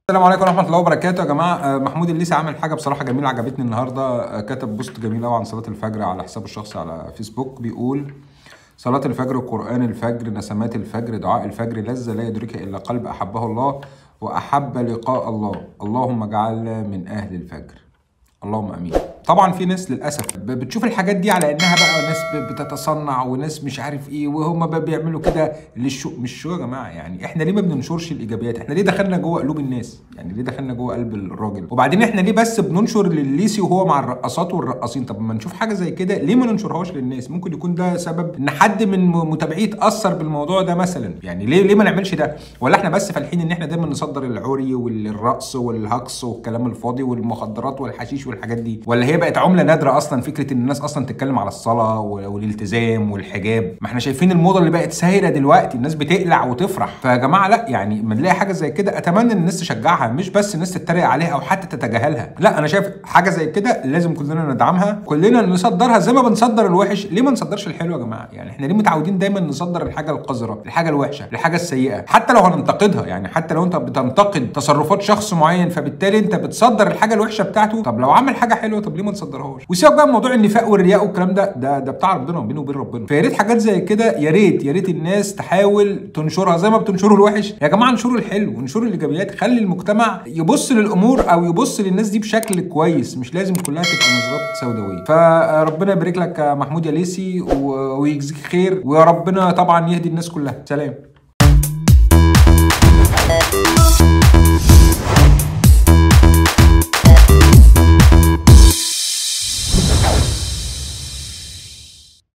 السلام عليكم ورحمه الله وبركاته يا جماعه آه، محمود الليثي عمل حاجه بصراحه جميله عجبتني النهارده آه، كتب بوست جميل قوي عن صلاه الفجر على حسابه الشخصي على فيسبوك بيقول صلاة الفجر قرآن الفجر نسمات الفجر دعاء الفجر لذة لا يدركها إلا قلب أحبه الله وأحب لقاء الله اللهم اجعلنا من أهل الفجر اللهم امين طبعا في ناس للاسف ب- بتشوف الحاجات دي على انها بقى ناس ب- بتتصنع وناس مش عارف ايه وهم بقى بيعملوا كده للشو مش شو يا جماعه يعني احنا ليه ما بننشرش الايجابيات احنا ليه دخلنا جوه قلوب الناس يعني ليه دخلنا جوه قلب الراجل وبعدين احنا ليه بس بننشر لليسي وهو مع الرقصات والرقاصين طب ما نشوف حاجه زي كده ليه ما ننشرهاش للناس ممكن يكون ده سبب ان حد من م- متابعيه اتاثر بالموضوع ده مثلا يعني ليه ليه ما نعملش ده ولا احنا بس فالحين ان احنا دايما نصدر العري والرقص والهجص والكلام الفاضي والمخدرات والحشيش والحاجات دي ولا هي بقت عمله نادره اصلا فكره ان الناس اصلا تتكلم على الصلاه وال- والالتزام والحجاب ما احنا شايفين الموضه اللي بقت سايره دلوقتي الناس بتقلع وتفرح فيا جماعه لا يعني ما نلاقي حاجه زي كده اتمنى ان الناس تشجعها مش بس الناس تتريق عليها او حتى تتجاهلها لا انا شايف حاجه زي كده لازم كلنا ندعمها كلنا نصدرها زي ما بنصدر الوحش ليه ما نصدرش الحلو يا جماعه يعني احنا ليه متعودين دايما نصدر الحاجه القذره الحاجه الوحشه الحاجه السيئه حتى لو هننتقدها يعني حتى لو انت بتنتقد تصرفات شخص معين فبالتالي انت بتصدر الحاجه الوحشه بتاعته طب لو عمل حاجه حلوه طب ليه ما تصدرهاش وسيبك بقى من موضوع النفاق والرياء والكلام ده ده ده بتاع ربنا بينه وبين ربنا فيا ريت حاجات زي كده يا ريت يا ريت الناس تحاول تنشرها زي ما بتنشروا الوحش يا جماعه انشروا الحلو وانشروا الايجابيات خلي المجتمع يبص للامور او يبص للناس دي بشكل كويس مش لازم كلها تبقى نظرات سوداويه فربنا يبارك لك يا محمود يا ليسي و- ويجزيك خير ويا ربنا طبعا يهدي الناس كلها سلام